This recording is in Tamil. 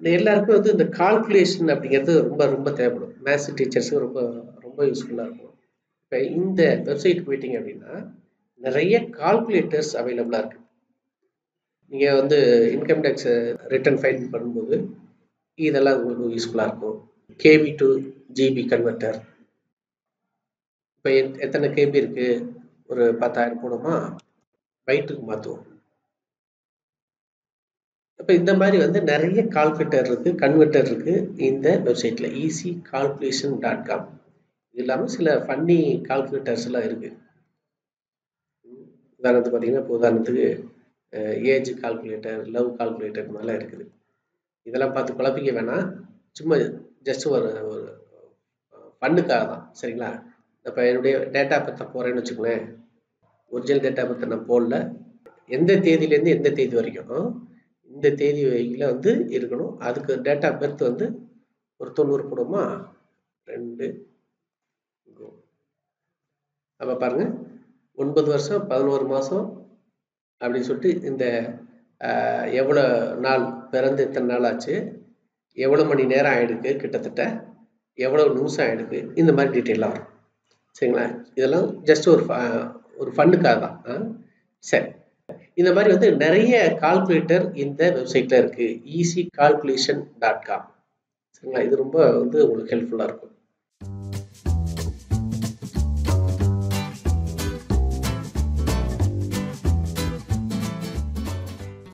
எல்லாருக்கும் வந்து இந்த கால்குலேஷன் அப்படிங்கிறது ரொம்ப ரொம்ப தேவைப்படும் மேத்ஸ் டீச்சர்ஸுக்கு ரொம்ப ரொம்ப யூஸ்ஃபுல்லாக இருக்கும் இப்போ இந்த வெப்சைட் போயிட்டீங்க அப்படின்னா நிறைய கால்குலேட்டர்ஸ் அவைலபிளாக இருக்குது நீங்கள் வந்து இன்கம் டேக்ஸ் ரிட்டர்ன் ஃபைல் பண்ணும்போது இதெல்லாம் உங்களுக்கு யூஸ்ஃபுல்லாக இருக்கும் கேபி டு ஜிபி கன்வெர்ட்டர் இப்போ எத்தனை கேபி இருக்குது ஒரு பத்தாயிரம் போடுமா பைட்டுக்கு மாற்றுவோம் இப்போ இந்த மாதிரி வந்து நிறைய கால்குலேட்டர் இருக்குது கன்வெர்ட்டர் இருக்குது இந்த வெப்சைட்டில் ஈஸி கால்குலேஷன் டாட் காம் இது இல்லாமல் சில ஃபன்னி கால்குலேட்டர்ஸ் எல்லாம் இருக்குது உதாரணத்துக்கு பார்த்தீங்கன்னா இப்போ உதாரணத்துக்கு ஏஜ் கால்குலேட்டர் லவ் கால்குலேட்டர் இந்த மாதிரிலாம் இருக்குது இதெல்லாம் பார்த்து குழப்பிக்க வேணாம் சும்மா ஜஸ்ட் ஒரு ஒரு பண்ணுக்காக தான் சரிங்களா இப்போ என்னுடைய டேட்டா பற்றி போகிறேன்னு வச்சுக்கோங்களேன் ஒரிஜினல் டேட்டா பற்றி நான் போடல எந்த தேதியிலேருந்து எந்த தேதி வரைக்கும் இந்த தேதி வரையில் வந்து இருக்கணும் அதுக்கு டேட்டா பெர்த் வந்து ஒரு தொண்ணூறு போடுமா ரெண்டு அப்போ பாருங்கள் ஒன்பது வருஷம் பதினோரு மாதம் அப்படின்னு சொல்லிட்டு இந்த எவ்வளோ நாள் பிறந்து எத்தனை நாள் ஆச்சு எவ்வளோ மணி நேரம் ஆகிடுக்கு கிட்டத்தட்ட எவ்வளோ நிமிஷம் ஆகிடுக்கு இந்த மாதிரி டீட்டெயிலாக வரும் சரிங்களா இதெல்லாம் ஜஸ்ட் ஒரு ஒரு ஃபண்டுக்காக தான் சரி இந்த மாதிரி வந்து நிறைய கால்குலேட்டர் இந்த வெப்சைட்டில் இருக்குது ஈஸி கால்குலேஷன் டாட் காம் சரிங்களா இது ரொம்ப வந்து உங்களுக்கு ஹெல்ப்ஃபுல்லாக இருக்கும்